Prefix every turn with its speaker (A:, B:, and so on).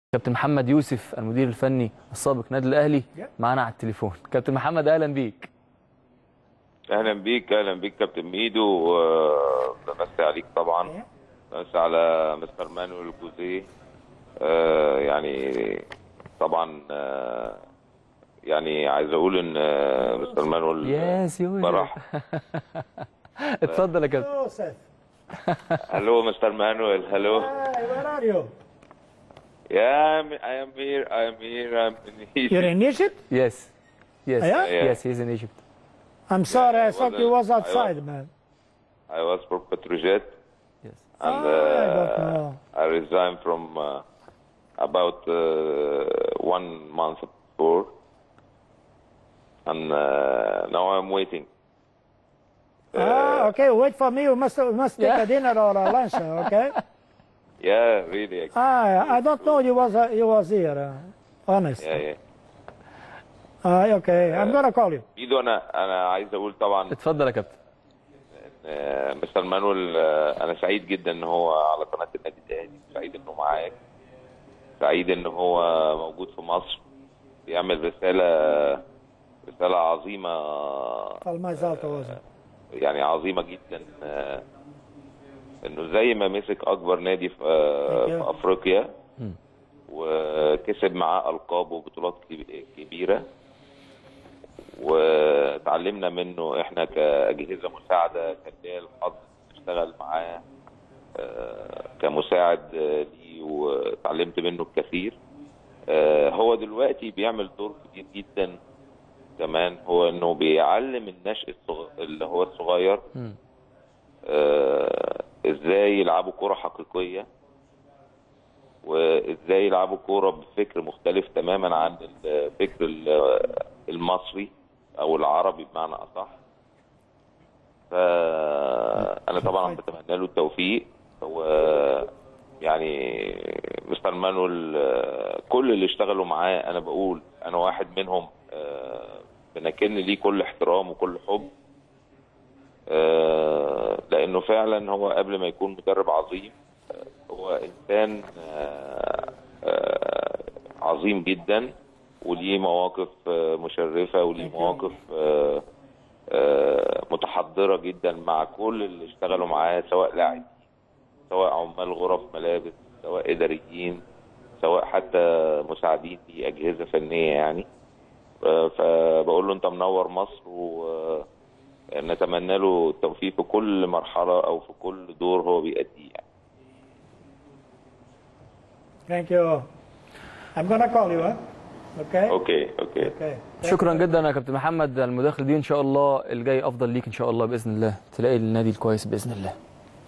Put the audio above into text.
A: كابتن محمد يوسف المدير الفني السابق نادي الاهلي معانا على التليفون كابتن محمد اهلا بيك
B: اهلا بيك اهلا بيك كابتن ميدو آه، بمسي عليك طبعا بمسي على مستر مانويل جوزيه آه، يعني طبعا آه، يعني عايز اقول ان آه، مستر مانويل
A: ياس يوسف
B: فرح
A: اتفضل يا كابتن
C: Joseph,
B: هلو مستر مانويل هلو
C: hi, where are you?
B: يا I am here I am here I'm in
C: You're in Egypt?
A: يس يس
C: Yeah?
A: يس هيز ان ايجيبت
C: I'm sorry, I
B: I
C: thought you was
B: wasn't- I
C: outside, man.
B: I was for Petrojet
A: يس
B: and
C: Ah, I don't
B: uh,
C: know.
B: I resigned from uh, about uh, one month before, and uh, now I'm waiting.
C: Ah, okay, wait for me. We must, we must take
A: Yeah.
C: a dinner or a lunch, okay?
B: Yeah, really.
C: Ah, I don't know you was, uh, you was here, uh, honest.
B: Yeah, yeah.
C: Ah, okay, I'm gonna call you.
B: ايدو انا انا عايز اقول طبعا
A: اتفضل يا كابتن
B: آه، مستر مانويل آه، انا سعيد جدا ان هو على قناه النادي الاهلي سعيد انه معاك سعيد ان هو موجود في مصر بيعمل رساله رساله عظيمه
C: Call my Zalta was
B: يعني عظيمه جدا آه، انه زي ما مسك اكبر نادي في, آه،
C: Thank you.
B: في افريقيا وكسب معاه القاب وبطولات كب- كبيره وتعلمنا منه احنا كاجهزه مساعده كان ليا الحظ نشتغل معاه آه، كمساعد آه، ليه وتعلمت منه الكثير آه، هو دلوقتي بيعمل دور كبير جدا كمان هو انه بيعلم النشء الصغ- اللي هو الصغير
A: مم.
B: آه، ازاي يلعبوا كرة حقيقية وازاي يلعبوا كرة بفكر مختلف تماما عن الفكر ال- المصري او العربي بمعنى اصح فانا طبعا بتمنى له التوفيق و يعني مستر مانويل آه، كل اللي اشتغلوا معاه انا بقول انا واحد منهم آه، بنكن ليه كل احترام وكل حب آه، لانه فعلا هو قبل ما يكون مدرب عظيم آه، هو انسان آه، آه، عظيم جدا وليه مواقف آه، مشرفه وليه مواقف آه، آه، متحضره جدا مع كل اللي اشتغلوا معاه سواء لاعبين سواء عمال غرف ملابس سواء اداريين سواء حتى مساعدين في اجهزه فنيه يعني آه، فبقول له انت منور مصر ونتمنى له التوفيق في كل مرحله او في كل دور هو بيأديه يعني.
C: Thank you. I'm gonna call you, huh? Okay?
B: اوكي اوكي
C: Okay.
A: شكرا جدا يا كابتن محمد المداخله دي ان شاء الله الجاي افضل ليك ان شاء الله باذن الله تلاقي النادي الكويس باذن الله